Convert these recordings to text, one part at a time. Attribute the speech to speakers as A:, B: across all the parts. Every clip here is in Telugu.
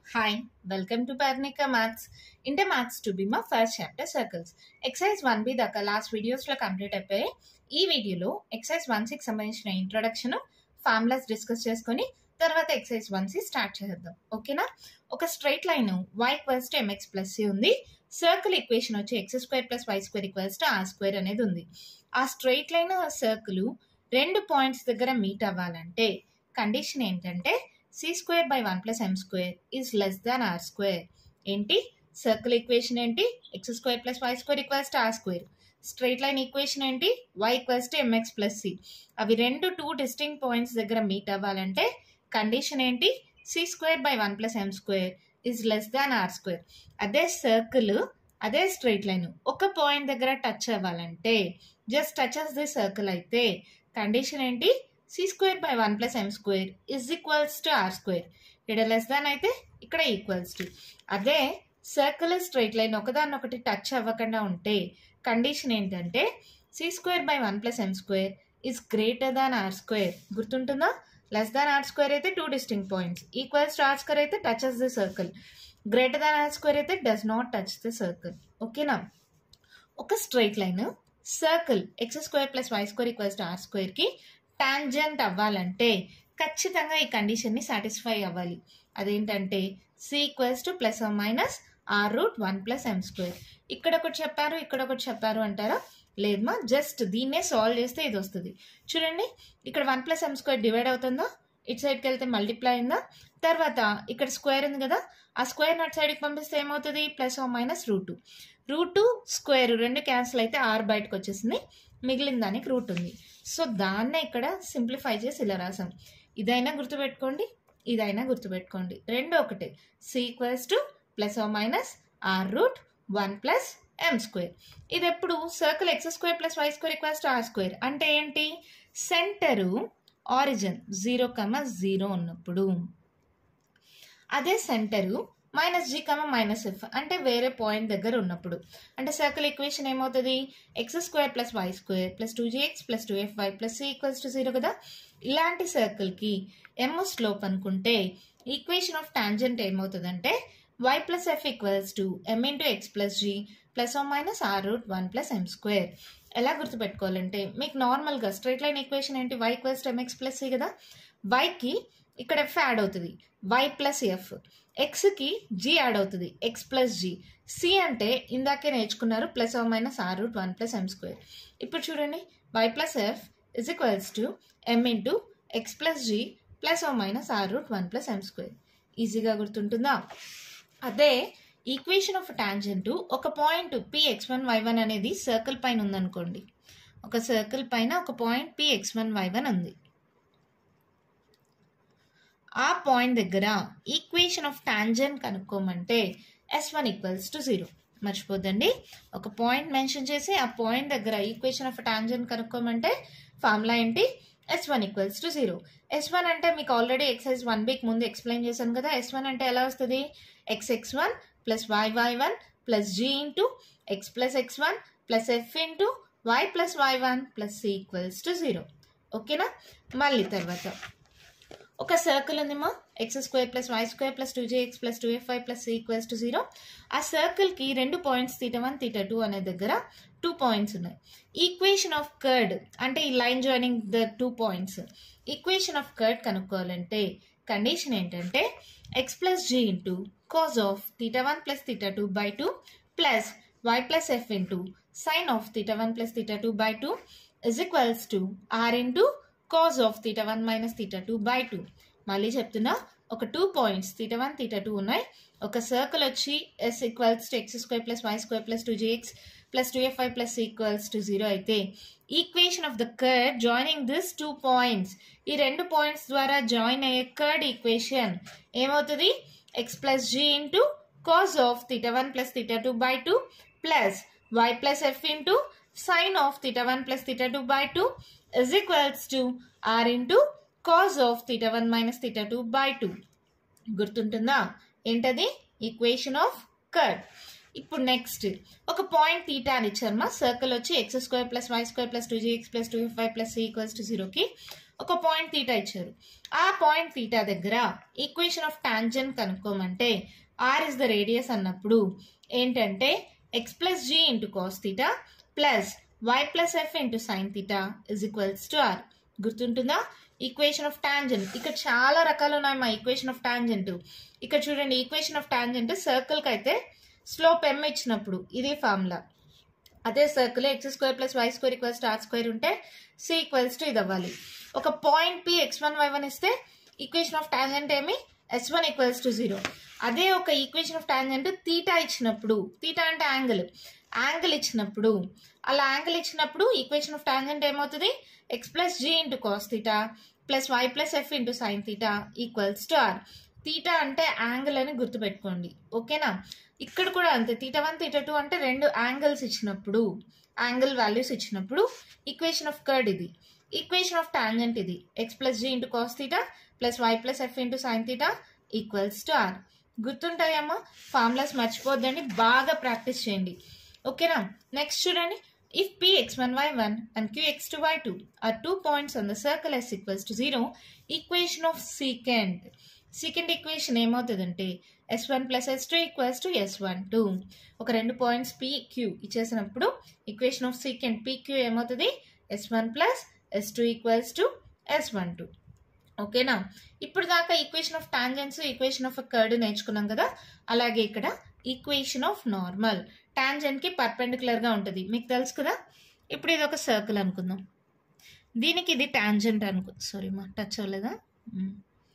A: Hi, welcome to Parnika Maths. ఇంటే మ్యాథ్స్ టు బి మా first chapter circles exercise one B దాకా లాస్ట్ వీడియోస్లో కంప్లీట్ అయిపోయాయి ఈ వీడియోలో ఎక్సైజ్ వన్ సికి సంబంధించిన ఇంట్రొడక్షన్ ఫార్ములాస్ డిస్కస్ చేసుకొని తర్వాత ఎక్సైజ్ వన్ సి స్టార్ట్ చేద్దాం ఓకేనా ఒక straight line y equals to m x plus c ఉంది సర్కిల్ ఈక్వేషన్ వచ్చి x square plus why square equals to r square అనేది ఉంది ఆ స్ట్రైట్ లైన్ సర్కిల్ రెండు పాయింట్స్ దగ్గర మీట్ అవ్వాలంటే కండిషన్ ఏంటంటే c square by one plus m square is less than r square ఏంటి సర్కిల్ ఈక్వేషన్ ఏంటి X square plus why square equals to r square straight line equation ఏంటి y equals to m x plus c అవి రెండు టూ డిస్టింగ్ పాయింట్స్ దగ్గర మీట్ అవ్వాలంటే కండిషన్ ఏంటి c square by one plus m square is less than r square అదే సర్కిల్ అదే స్ట్రైట్ లైన్ ఒక పాయింట్ దగ్గర టచ్ అవ్వాలంటే జస్ట్ టచెస్ ది సర్కిల్ అయితే కండిషన్ ఏంటి c square by one plus m square is equals to r square ఇక్కడ లెస్ దాన్ అయితే ఇక్కడ ఈక్వల్స్ టు అదే సర్కిల్ స్ట్రైట్ లైన్ ఒకదాన్నొకటి టచ్ అవ్వకుండా ఉంటే కండిషన్ ఏంటంటే c square by one plus m square is greater than r square గుర్తుంటుందా లెస్ దాన్ ఆర్ స్క్వేర్ అయితే two distinct points equals to r square అయితే touches the circle greater than r square అయితే does not touch the circle ఓకేనా ఒక straight line circle x square plus why square equals to r స్క్వేర్కి టాంజెంట్ అవ్వాలంటే ఖచ్చితంగా ఈ కండిషన్ని సాటిస్ఫై అవ్వాలి అదేంటంటే c equals to plus minus r root one plus m square ఇక్కడ ఒకటి చెప్పారు ఇక్కడ ఒకటి చెప్పారు అంటారా లేదమ్మా జస్ట్ దీన్నే సాల్వ్ చేస్తే ఇది వస్తుంది చూడండి ఇక్కడ one plus m square divide అవుతుందా ఇటు సైడ్కి వెళ్తే మల్టిప్లై అయిందా తర్వాత ఇక్కడ స్క్వేర్ ఉంది కదా ఆ స్క్వేర్ అటు సైడ్కి పంపిస్తే ఏమవుతుంది plus minus root two root two square రెండు క్యాన్సిల్ అయితే ఆర్ బయటకు వచ్చేసింది మిగిలిన దానికి రూట్ ఉంది సో దాన్నే ఇక్కడ సింప్లిఫై చేసి ఇలా రాసాం ఇదైనా గుర్తుపెట్టుకోండి ఇదైనా గుర్తుపెట్టుకోండి రెండు ఒకటే c equals to plus minus r root one plus m square ఇది ఎప్పుడు circle x square plus why square equals to r square అంటే ఏంటి centre origin zero comma zero ఉన్నప్పుడు అదే centre minus g comma minus f అంటే వేరే పాయింట్ దగ్గర ఉన్నప్పుడు అంటే సర్కిల్ ఈక్వేషన్ ఏమవుతుంది x square plus why square plus two g x plus two f y plus C equals to zero కదా ఇలాంటి సర్కిల్కి ఎమ్ స్లోప్ అనుకుంటే ఈక్వేషన్ ఆఫ్ టాంజెంట్ ఏమవుతుందంటే y plus f equals to m into X plus g plus or minus r root one plus m square ఎలా గుర్తుపెట్టుకోవాలంటే మీకు నార్మల్గా స్ట్రైట్ లైన్ ఈక్వేషన్ ఏంటి y equals to m x plus c కదా వైకి ఇక్కడ ఎఫ్ యాడ్ అవుతుంది వై ప్లస్ ఎఫ్ ఎక్స్కి జీ యాడ్ అవుతుంది ఎక్స్ ప్లస్ జీ సి అంటే ఇందాకే నేర్చుకున్నారు plus or minus r root one plus m square ఇప్పుడు చూడండి y plus f is equals to m into X plus g plus or minus r root one plus m square ఈజీగా గుర్తుంటుందా అదే ఈక్వేషన్ ఆఫ్ టాంజెంట్ ఒక point p x one why one అనేది సర్కిల్ పైన ఉందనుకోండి ఒక సర్కిల్ పైన ఒక point p x one why one ఉంది ఆ పాయింట్ దగ్గర ఈక్వేషన్ ఆఫ్ టాంజెంట్ కనుక్కోమంటే s one equals to zero మర్చిపోద్దండి ఒక పాయింట్ మెన్షన్ చేసి ఆ పాయింట్ దగ్గర ఈక్వేషన్ ఆఫ్ టాంజెంట్ కనుక్కోమంటే ఫార్ములా ఏంటి yes one equals to zero yes one అంటే మీకు ఆల్రెడీ ఎక్సైజ్ వన్ వీక్ ముందు ఎక్స్ప్లెయిన్ చేశాను కదా ఎస్ వన్ అంటే ఎలా వస్తుంది x X one plus why why one plus G into X plus X one plus F into why plus why one plus C equals to zero ఓకేనా మళ్ళీ తర్వాత ఒక సర్కిల్ ఉందేమో x square plus why square plus two g X plus two f y plus C equals to zero ఆ సర్కిల్కి రెండు points theta one theta two అనే దగ్గర టూ పాయింట్స్ ఉన్నాయి ఈక్వేషన్ ఆఫ్ కర్డ్ అంటే ఈ line joining the two points equation of chord కనుక్కోవాలంటే కండిషన్ ఏంటంటే x plus G into cos of theta one plus theta two by two plus y plus F into sin of theta one plus theta two by two is equals to r into cos of theta one minus theta two by two మళ్ళీ చెప్తున్నా ఒక two points theta one theta two ఉన్నాయి ఒక సర్కిల్ వచ్చి s equals to X square plus why square plus two g x plus two f y plus equals to zero అయితే equation of the chord joining this two points ఈ రెండు పాయింట్స్ ద్వారా జాయిన్ అయ్యే కర్డ్ ఈక్వేషన్ ఏమవుతుంది x plus G into cos of theta one plus theta two by two plus y plus F into sin of theta one plus theta two by two is equals to r into cos of theta 1 minus theta 2 by 2 గుర్తుంటుందా ఏంటది ఈక్వేషన్ ఆఫ్ కర్డ్ ఇప్పుడు నెక్స్ట్ ఒక పాయింట్ తీటా అని ఇచ్చారు మా సర్కిల్ వచ్చి x square plus why square plus two g x plus two f y plus C equals to జీరోకి ఒక పాయింట్ తీటా ఇచ్చారు ఆ పాయింట్ తీటా దగ్గర ఈక్వేషన్ ఆఫ్ టాంజెంట్ కనుక్కోమంటే ఆర్ ఇస్ ద రేడియస్ అన్నప్పుడు ఏంటంటే x plus G into cos theta plus y plus F into sin theta is equals to r గుర్తుంటుందా ఈక్వేషన్ ఆఫ్ టాంజెంట్ ఇక్కడ చాలా రకాలు ఉన్నాయి మా ఈక్వేషన్ ఆఫ్ టాంజెంట్ ఇక్కడ చూడండి ఈక్వేషన్ ఆఫ్ టాంజెంట్ సర్కిల్కి అయితే స్లోప్ ఎమ్ ఇచ్చినప్పుడు ఇదే ఫార్ములా అదే circle x square plus why square equals to r square ఉంటే సి ఈక్వల్స్ టు ఇది అవ్వాలి ఒక point p x one why one ఇస్తే ఈక్వేషన్ ఆఫ్ టాంజెంట్ ఏమి s one equals to zero అదే ఒక ఈక్వేషన్ ఆఫ్ టాంజెంట్ తీటా ఇచ్చినప్పుడు తీటా అంటే యాంగిల్ యాంగిల్ ఇచ్చినప్పుడు అలా యాంగిల్ ఇచ్చినప్పుడు ఈక్వేషన్ ఆఫ్ టాంజెంట్ ఏమవుతుంది x plus G into cos theta plus y plus F into sin theta equals to r theta అంటే యాంగిల్ అని గుర్తుపెట్టుకోండి ఓకేనా ఇక్కడ కూడా అంతే తీటా వన్ తీటా టూ అంటే రెండు యాంగిల్స్ ఇచ్చినప్పుడు యాంగిల్ వాల్యూస్ ఇచ్చినప్పుడు ఈక్వేషన్ ఆఫ్ కర్డ్ ఇది ఈక్వేషన్ ఆఫ్ టాంజెంట్ ఇది x plus G into cos theta plus y plus F into sin theta equals to r గుర్తుంటాయమ్మా ఫార్ములాస్ మర్చిపోద్దండి బాగా ప్రాక్టీస్ చేయండి ఓకేనా నెక్స్ట్ చూడండి if p x one why one and q x two y two are two points on the circle yes equals to zero equation of secant second equation ఏమవుతుందంటే s one plus s two equals to s one two ఒక రెండు పాయింట్స్ పీ క్యూ ఇచ్చేసినప్పుడు equation of secant p q ఏమవుతుంది yes one plus s two equals to s one two ఓకేనా ఇప్పుడు దాకా equation of tangents equation of chord నేర్చుకున్నాం కదా అలాగే ఇక్కడ ఈక్వేషన్ ఆఫ్ నార్మల్ టాంజెంట్కి పర్పెండికులర్గా ఉంటుంది మీకు తెలుసు కదా ఇప్పుడు ఇది ఒక సర్కిల్ అనుకుందాం దీనికి ఇది టాంజెంట్ అనుకో సారీ మా టచ్ అవ్వలేదా మ్మ్.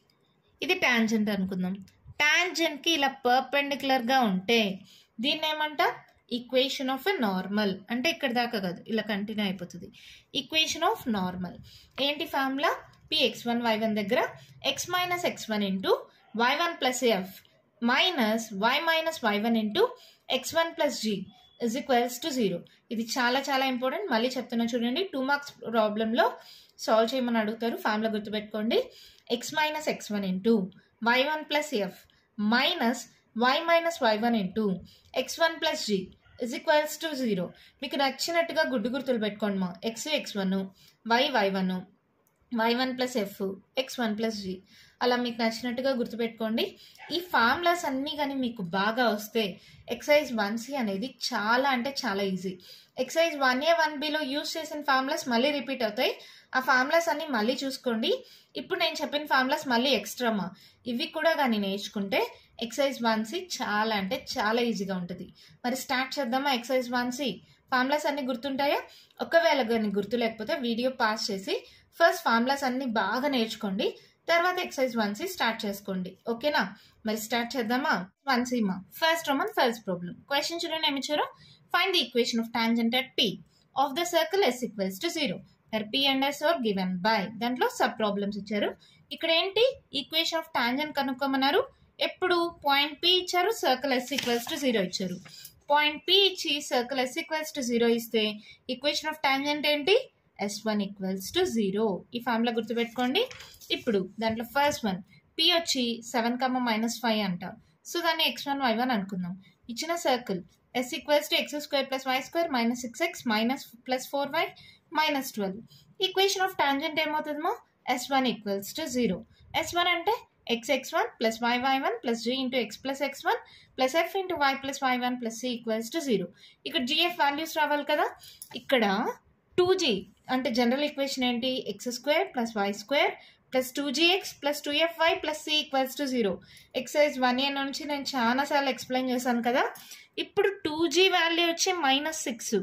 A: ఇది టాంజెంట్ అనుకుందాం టాంజెంట్కి ఇలా పర్పెండికులర్గా ఉంటే దీన్ని ఏమంట ఈక్వేషన్ ఆఫ్ ఎ నార్మల్ అంటే ఇక్కడ దాకా కాదు ఇలా కంటిన్యూ అయిపోతుంది ఈక్వేషన్ ఆఫ్ నార్మల్ ఏంటి formula p x one why one దగ్గర x minus x one into why one plus f minus y minus y one into X one plus g is equals to zero ఇది చాలా చాలా ఇంపార్టెంట్ మళ్ళీ చెప్తున్నా చూడండి టూ మార్క్స్ ప్రాబ్లంలో సాల్వ్ చేయమని అడుగుతారు ఫార్ములా గుర్తుపెట్టుకోండి x minus x one into why one plus f minus y minus y one into X one plus g is equals to zero మీకు నచ్చినట్టుగా గుడ్డు గుర్తులు పెట్టుకోండి మా X X one y why one why one plus f x one plus g అలా మీకు నచ్చినట్టుగా గుర్తుపెట్టుకోండి ఈ ఫార్ములాస్ అన్నీ కానీ మీకు బాగా వస్తే ఎక్సైజ్ వన్ సి అనేది చాలా అంటే చాలా easy exercise one A one below use చేసిన ఫార్ములాస్ మళ్ళీ రిపీట్ అవుతాయి ఆ ఫార్ములాస్ అన్ని మళ్ళీ చూసుకోండి ఇప్పుడు నేను చెప్పిన ఫార్ములాస్ మళ్ళీ ఎక్స్ట్రామా ఇవి కూడా కానీ నేర్చుకుంటే ఎక్సైజ్ వన్ సి చాలా అంటే చాలా ఈజీగా ఉంటుంది మరి స్టార్ట్ చేద్దామా ఎక్సైజ్ వన్ సి ఫార్ములాస్ అన్ని గుర్తుంటాయా ఒకవేళ కానీ గుర్తు లేకపోతే వీడియో పాస్ చేసి ఫస్ట్ ఫార్ములాస్ అన్ని బాగా నేర్చుకోండి తర్వాత ఎక్సైజ్ వన్ సి స్టార్ట్ చేసుకోండి ఓకేనా మరి స్టార్ట్ చేద్దామా వన్ సి మా first roman first problem question చూడండి ఏమి ఇచ్చారు find the equation of tangent at p of the circle yes equals to zero మరి p and s are given by దాంట్లో సబ్ ప్రాబ్లమ్స్ ఇచ్చారు ఇక్కడ ఏంటి ఈక్వేషన్ ఆఫ్ టాంజెంట్ కనుక్కోమన్నారు ఎప్పుడు పాయింట్ పి ఇచ్చారు circle yes equals to zero ఇచ్చారు పాయింట్ పి ఇచ్చి circle yes equals to zero ఇస్తే ఈక్వేషన్ ఆఫ్ టాంజెంట్ ఏంటి yes one equals to zero ఈ ఫార్ములా గుర్తుపెట్టుకోండి ఇప్పుడు దాంట్లో ఫస్ట్ వన్ పి వచ్చి సెవెన్ కమ్మ మైనస్ ఫైవ్ అంట సో దాన్ని ఎక్స్ వన్ వై వన్ అనుకుందాం ఇచ్చిన circle yes equals to X square plus why square minus six X minus plus four Y minus twelve equation of tangent ఏమవుతుందో S one equals to zero yes one అంటే X X one plus why why one plus G into X plus X one plus F into why plus why one plus C equals to zero ఇక్కడ జిఎఫ్ వాల్యూస్ రావాలి కదా ఇక్కడ టూ జీ అంటే జనరల్ ఈక్వేషన్ ఏంటి X square plus why square plus two G X plus two f y plus C equals to zero ఎక్సైజ్ వన్ ఇయర్ నుంచి నేను చాలాసార్లు ఎక్స్ప్లెయిన్ చేశాను కదా ఇప్పుడు టూ జీ వాల్యూ వచ్చి మైనస్ సిక్స్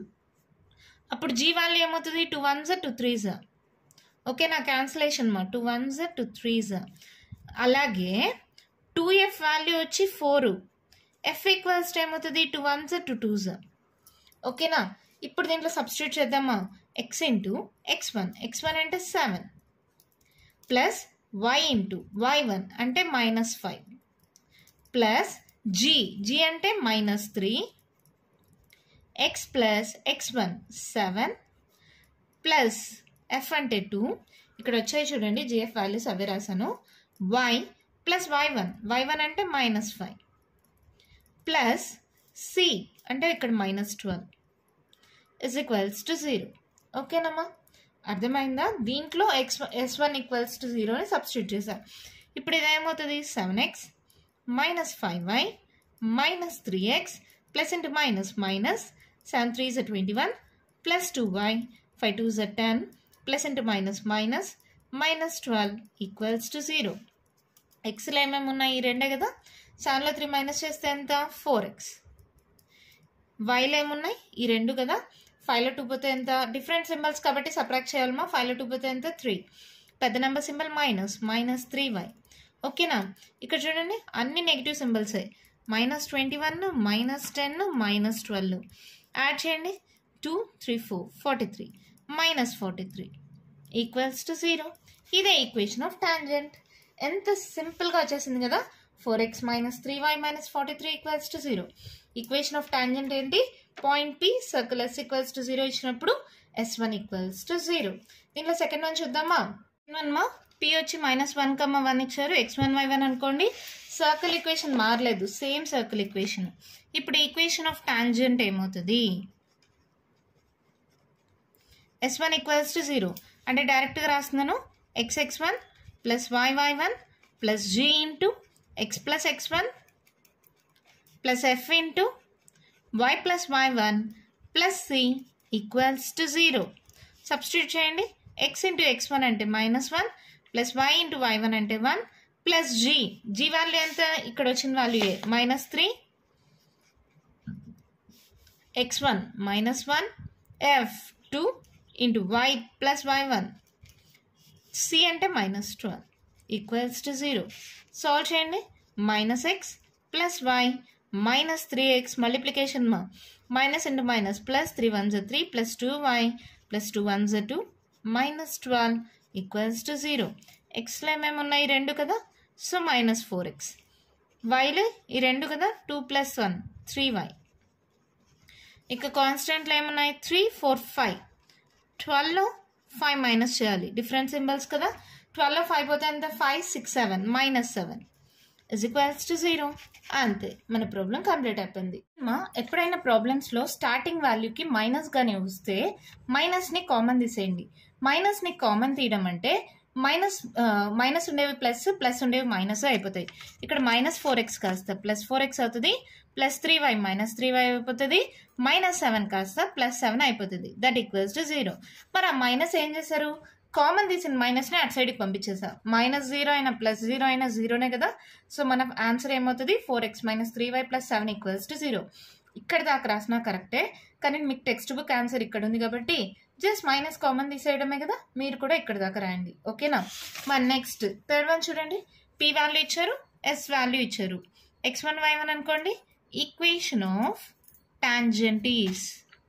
A: అప్పుడు జీ వాల్యూ ఏమవుతుంది two ones two threes okay నా క్యాన్సిలేషన్ మా టూ వన్స్ టూ త్రీస్ అలాగే టూ ఎఫ్ వాల్యూ వచ్చి ఫోర్ ఎఫ్ ఈక్వల్స్ ఏమవుతుంది టూ వన్స్ టూ టూస్ ఓకేనా ఇప్పుడు దీంట్లో సబ్స్టిట్యూట్ చేద్దామా X into X one X one అంటే seven plus Y into why one అంటే minus five plus G G అంటే minus three X plus X one seven plus F అంటే టూ ఇక్కడ వచ్చాయి చూడండి జిఎఫ్ వాల్యూస్ అవే రాశాను Y plus why one why one అంటే మైనస్ ఫైవ్ ప్లస్ సి అంటే ఇక్కడ minus twelve is equals to zero ఓకేనమ్మా అర్థమైందా దీంట్లో X S one equals to జీరోని సబ్స్టిట్యూట్ చేశారు ఇప్పుడు ఇదేమవుతుంది seven X minus five Y minus three X plus into minus minus seven three జ twenty one plus two Y five two జ ten plus into minus minus minus twelve equals to zero ఎక్స్లో ఏమేమి ఉన్నాయి ఈ రెండే కదా సెవెన్లో త్రీ మైనస్ చేస్తే ఎంత ఫోర్ ఎక్స్ వైలో ఏమున్నాయి ఈ రెండు కదా ఫైవ్లో టూ పోతే ఎంత డిఫరెంట్ సింబల్స్ కాబట్టి సపరేట్ చేయాలమా ఫైవ్లో టూ పోతే ఎంత త్రీ పెద్ద number symbol minus minus three Y ఓకేనా ఇక్కడ చూడండి అన్ని నెగిటివ్ సింబల్సే minus twenty one minus ten minus twelve add చేయండి two three four forty three minus forty three equals to zero ఇదే ఈక్వేషన్ ఆఫ్ టాంజెంట్ ఎంత సింపుల్గా వచ్చేసింది కదా four X minus three Y minus forty three equals to zero equation of tangent ఏంటి point P circle yes equals to zero ఇచ్చినప్పుడు S one equals to zero దీంట్లో సెకండ్ వన్ చూద్దామా వన్ మా పి వచ్చి మైనస్ వన్ కమ్మ వన్ ఇచ్చారు ఎక్స్ వన్ వై వన్ అనుకోండి సర్కిల్ ఈక్వేషన్ మారలేదు సేమ్ సర్కిల్ ఈక్వేషన్ ఇప్పుడు ఈక్వేషన్ ఆఫ్ టాంజెంట్ ఏమవుతుంది yes one equals to zero అంటే డైరెక్ట్గా రాస్తున్నాను X X one plus why why one plus G into X plus X one plus F into why plus why one plus C equals to zero substitute చేయండి ఎక్స్ ఇంటూ ఎక్స్ వన్ అంటే minus one plus Y into why one అంటే one plus G G value ఎంత ఇక్కడ వచ్చిన వాల్యూ ఏ minus three X one minus one F two into why plus why one C అంటే minus twelve equals to zero solve చేయండి minus X plus Y minus three X multiplication మా minus into minus plus three one జ three plus two Y plus two one జ two minus twelve equals to zero ఎక్స్లో ఏమేమి ఉన్నాయి రెండు కదా సో మైనస్ ఫోర్ ఎక్స్ వైలో ఈ రెండు కదా two plus one three Y ఇక కాన్స్టెంట్లు ఏమున్నాయి త్రీ ఫోర్ ఫైవ్ ట్వెల్వ్లో ఫైవ్ మైనస్ చేయాలి డిఫరెంట్ సింబల్స్ కదా ట్వెల్వ్లో ఫైవ్ పోతే ఎంత five six seven minus seven is equals to zero అంతే మన ప్రాబ్లం కంప్లీట్ అయిపోయింది మా ఎప్పుడైనా ప్రాబ్లమ్స్లో స్టార్టింగ్ వాల్యూకి మైనస్గానే వస్తే మైనస్ని కామన్ తీసేయండి మైనస్ని కామన్ తీయడం అంటే మైనస్ మైనస్ ఉండేవి ప్లస్ ప్లస్ ఉండేవి మైనస్ అయిపోతాయి ఇక్కడ మైనస్ ఫోర్ ఎక్స్ కాస్త ప్లస్ ఫోర్ ఎక్స్ అవుతుంది plus three Y minus three Y అయిపోతుంది మైనస్ సెవెన్ కాస్త ప్లస్ సెవెన్ అయిపోతుంది దట్ ఈక్వల్స్ టు జీరో మరి ఆ మైనస్ ఏం చేశారు కామన్ తీసిన మైనస్ని అటు సైడ్కి పంపించేసా మైనస్ జీరో అయినా ప్లస్ జీరో అయినా జీరోనే కదా సో మన ఆన్సర్ ఏమవుతుంది four X minus three Y plus seven equals to zero ఇక్కడ దాకా రాసినా కరెక్టే కానీ మీకు టెక్స్ట్ బుక్ ఆన్సర్ ఇక్కడ ఉంది కాబట్టి జస్ట్ మైనస్ కామన్ తీసేయడమే కదా మీరు కూడా ఇక్కడ దాకా రాయండి ఓకేనా మరి నెక్స్ట్ థర్డ్ వన్ చూడండి పి వాల్యూ ఇచ్చారు ఎస్ వాల్యూ ఇచ్చారు ఎక్స్ వన్ వై వన్ అనుకోండి equation of tangent is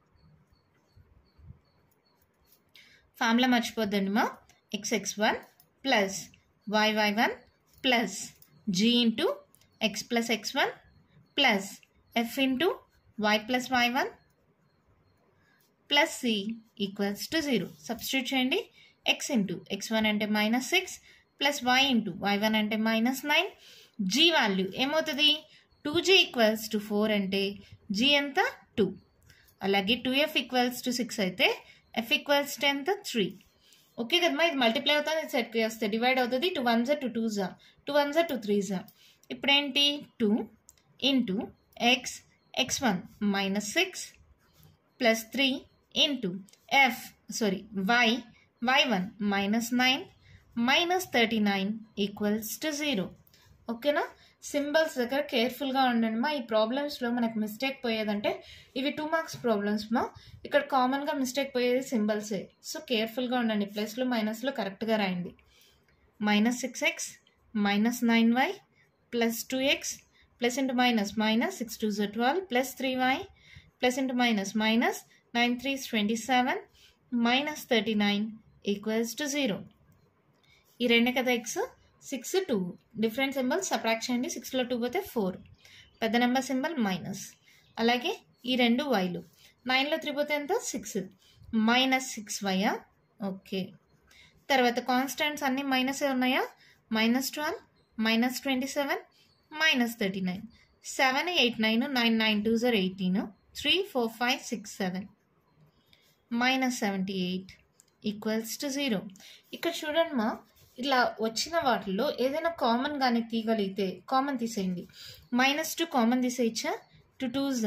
A: formula మర్చిపోద్దండి మా X X one plus why why one plus G into X plus X one plus F into why plus why one plus C equals to zero substitute చేయండి ఎక్స్ ఇంటూ ఎక్స్ వన్ అంటే minus six plus Y into why one అంటే మైనస్ నైన్ జీ వాల్యూ ఏమవుతుంది two G equals to four అంటే జీ ఎంత టూ అలాగే two F equals to six అయితే ఎఫ్ ఈక్వల్స్ టు ఎంత త్రీ ఓకే కదమ్మా ఇది మల్టిప్లై అవుతుంది ఇది సెట్కి వస్తే డివైడ్ అవుతుంది టూ వన్ జా టూ టూ జా టూ వన్ జా టూ త్రీ జా ఇప్పుడేంటి two into X X one minus six plus three into F sorry Y why one minus nine minus thirty nine equals to zero ఓకేనా సింబల్స్ దగ్గర కేర్ఫుల్గా ఉండండి మా ఈ ప్రాబ్లమ్స్లో మనకు మిస్టేక్ పోయేదంటే ఇవి టూ మార్క్స్ ప్రాబ్లమ్స్ మా ఇక్కడ కామన్గా మిస్టేక్ పోయేది సింబల్సే సో కేర్ఫుల్గా ఉండండి ప్లస్లో మైనస్లో కరెక్ట్గా రాయండి minus six X minus nine Y plus two X plus into minus minus six two జో twelve plus three Y plus into minus minus nine three twenty seven minus thirty nine equals to zero ఈ రెండే కదా X six two different symbol subtract చేయండి సిక్స్లో టూ పోతే ఫోర్ పెద్ద నెంబర్ సింబల్ మైనస్ అలాగే ఈ రెండు వైలు నైన్లో త్రీ పోతే ఎంత సిక్స్ మైనస్ సిక్స్ వైయా ఓకే తర్వాత కాన్స్టెంట్స్ అన్నీ మైనసే ఉన్నాయా minus twelve minus twenty seven minus thirty nine seven eight nine nine nine two జర్ eighteen three four five six seven minus seventy eight equals to zero ఇక్కడ చూడండి మా ఇలా వచ్చిన వాటిల్లో ఏదైనా కామన్ కానీ తీయగలిగితే కామన్ తీసేయండి మైనస్ టూ కామన్ తీసేయచ్చా two twos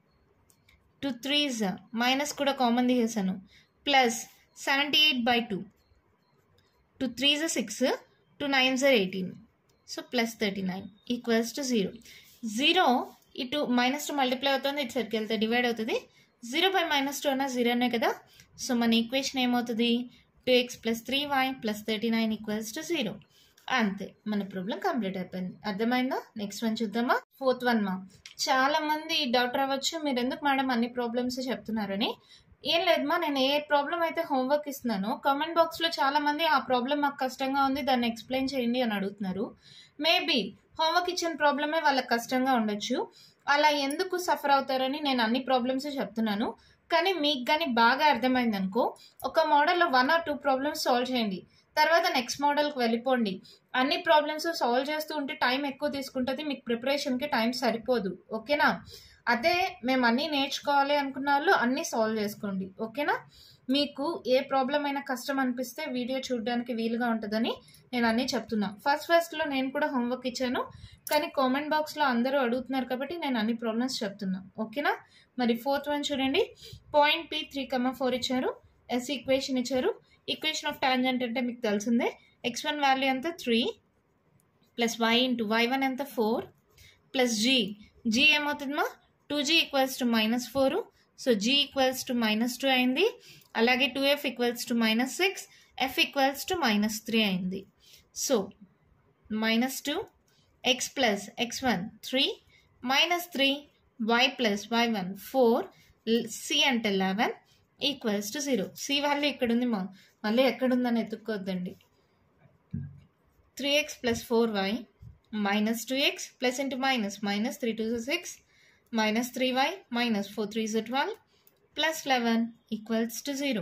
A: two threes minus కూడా కామన్ తీసేసాను plus seventy eight by two two threes six two nines are eighteen so plus thirty nine equals to zero zero ఇటు మైనస్ టూ మల్టిప్లై అవుతుంది ఇటు సరికి వెళ్తే డివైడ్ అవుతుంది జీరో బై మైనస్ టూ అన్న జీరోనే కదా సో మన ఈక్వేషన్ ఏమవుతుంది two X plus three Y plus thirty nine equals to zero అంతే మన ప్రాబ్లం కంప్లీట్ అయిపోయింది అర్థమైందా నెక్స్ట్ వన్ చూద్దామా ఫోర్త్ వన్ మా చాలా మంది డౌట్ రావచ్చు మీరు ఎందుకు మేడం అన్ని ప్రాబ్లమ్స్ చెప్తున్నారని ఏం లేదమ్మా నేను ఏ ప్రాబ్లం అయితే హోంవర్క్ ఇస్తున్నానో కామెంట్ బాక్స్లో చాలా మంది ఆ ప్రాబ్లం మాకు కష్టంగా ఉంది దాన్ని ఎక్స్ప్లెయిన్ చేయండి అని అడుగుతున్నారు మేబీ హోంవర్క్ ఇచ్చిన ప్రాబ్లమే వాళ్ళకి కష్టంగా ఉండొచ్చు అలా ఎందుకు సఫర్ అవుతారని నేను అన్ని ప్రాబ్లమ్స్ చెప్తున్నాను కానీ మీకు కానీ బాగా అర్థమైంది అనుకో ఒక మోడల్లో one or two problems solve చేయండి తర్వాత నెక్స్ట్ మోడల్కి వెళ్ళిపోండి అన్ని ప్రాబ్లమ్స్ సాల్వ్ చేస్తూ ఉంటే టైం ఎక్కువ తీసుకుంటుంది మీకు ప్రిపరేషన్కి టైం సరిపోదు ఓకేనా అదే మేము అన్నీ నేర్చుకోవాలి అనుకున్న వాళ్ళు అన్నీ సాల్వ్ చేసుకోండి ఓకేనా మీకు ఏ ప్రాబ్లం అయినా కష్టం అనిపిస్తే వీడియో చూడడానికి వీలుగా ఉంటుందని నేను అన్నీ చెప్తున్నా ఫస్ట్ ఫస్ట్లో నేను కూడా హోంవర్క్ ఇచ్చాను కానీ కామెంట్ బాక్స్లో అందరూ అడుగుతున్నారు కాబట్టి నేను అన్ని ప్రాబ్లమ్స్ చెప్తున్నా ఓకేనా మరి ఫోర్త్ వన్ చూడండి point P three comma four ఇచ్చారు ఎస్ ఈక్వేషన్ ఇచ్చారు ఈక్వేషన్ ఆఫ్ టాంజెంట్ అంటే మీకు తెలిసిందే ఎక్స్ వన్ వాల్యూ ఎంత three plus Y into why one ఎంత ఫోర్ ప్లస్ జీ జీ ఏమవుతుందమ్మా two G equals to minus four so G equals to minus two అయింది అలాగే two F equals to minus six F equals to minus three అయింది so minus two X plus X one three minus three Y plus why one four C అంటే eleven equals to zero C value ఇక్కడ ఉంది మా మళ్ళీ ఎక్కడుందని ఎత్తుక్కోవద్దండి three X plus four Y minus two X plus into minus minus three two six minus three Y minus four three జు twelve plus eleven equals to zero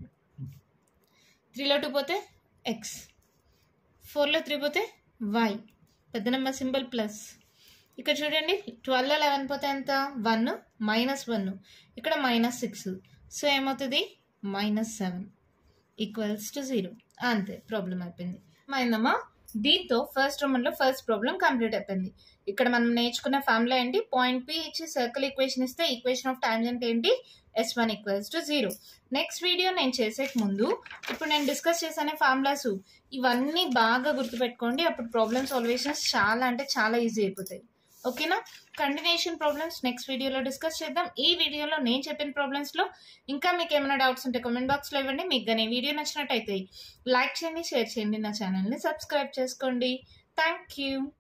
A: త్రీలో టూ పోతే ఎక్స్ ఫోర్లో త్రీ పోతే వై పెద్ద నెంబర్ సింబల్ ప్లస్ ఇక్కడ చూడండి ట్వెల్వ్లో లెవెన్ పోతే ఎంత వన్ మైనస్ వన్ ఇక్కడ మైనస్ సిక్స్ సో ఏమవుతుంది minus seven equals to zero అంతే ప్రాబ్లం అయిపోయింది మైందమ్మా దీంతో ఫస్ట్ లో ఫస్ట్ ప్రాబ్లం కంప్లీట్ అయిపోయింది ఇక్కడ మనం నేర్చుకున్న ఫార్ములా ఏంటి పాయింట్ పి ఇచ్చి సర్కిల్ ఈక్వేషన్ ఇస్తే ఈక్వేషన్ ఆఫ్ టాంజెంట్ ఏంటి yes one equals to zero next video నేను చేసే ముందు ఇప్పుడు నేను డిస్కస్ చేసానే ఫార్ములాస్ ఇవన్నీ బాగా గుర్తుపెట్టుకోండి అప్పుడు ప్రాబ్లమ్ సాల్వేషన్స్ చాలా అంటే చాలా ఈజీ అయిపోతాయి ఓకేనా కంటిన్యూషన్ ప్రాబ్లమ్స్ నెక్స్ట్ వీడియోలో డిస్కస్ చేద్దాం ఈ వీడియోలో నేను చెప్పిన ప్రాబ్లమ్స్లో ఇంకా మీకు ఏమైనా డౌట్స్ ఉంటే కామెంట్ బాక్స్లో ఇవ్వండి మీకు కానీ వీడియో నచ్చినట్టయితే లైక్ చేయండి షేర్ చేయండి నా ఛానల్ని సబ్స్క్రైబ్ చేసుకోండి థ్యాంక్ యూ